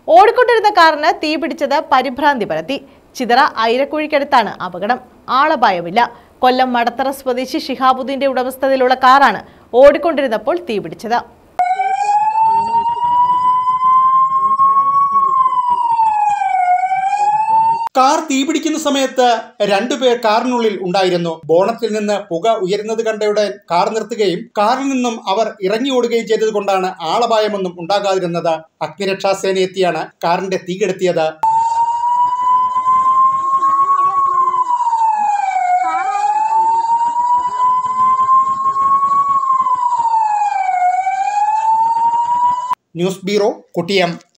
ഓടിക്കൊണ്ടിരുന്ന കാറിന് തീപിടിച്ചത് പരിഭ്രാന്തി പരത്തി ചിതറ ഐരക്കുഴിക്കടുത്താണ് അപകടം ആളപായമില്ല കൊല്ലം മടത്തറ സ്വദേശി ഷിഹാബുദ്ദീന്റെ ഉടമസ്ഥതയിലുള്ള കാറാണ് ഓടിക്കൊണ്ടിരുന്നപ്പോൾ തീപിടിച്ചത് കാർ തീപിടിക്കുന്ന സമയത്ത് രണ്ടുപേർ കാറിനുള്ളിൽ ഉണ്ടായിരുന്നു ബോണറ്റിൽ നിന്ന് പുക ഉയരുന്നത് കണ്ടയുടൻ കാർ നിർത്തുകയും കാറിൽ നിന്നും അവർ ഇറങ്ങി ഓടുകയും ചെയ്തതുകൊണ്ടാണ് ആളപായമൊന്നും ഉണ്ടാകാതിരുന്നത് അഗ്നിരക്ഷാസേന എത്തിയാണ് കാറിന്റെ തീ കെടുത്തിയത് ന്യൂസ് ബ്യൂറോ കുട്ടിയം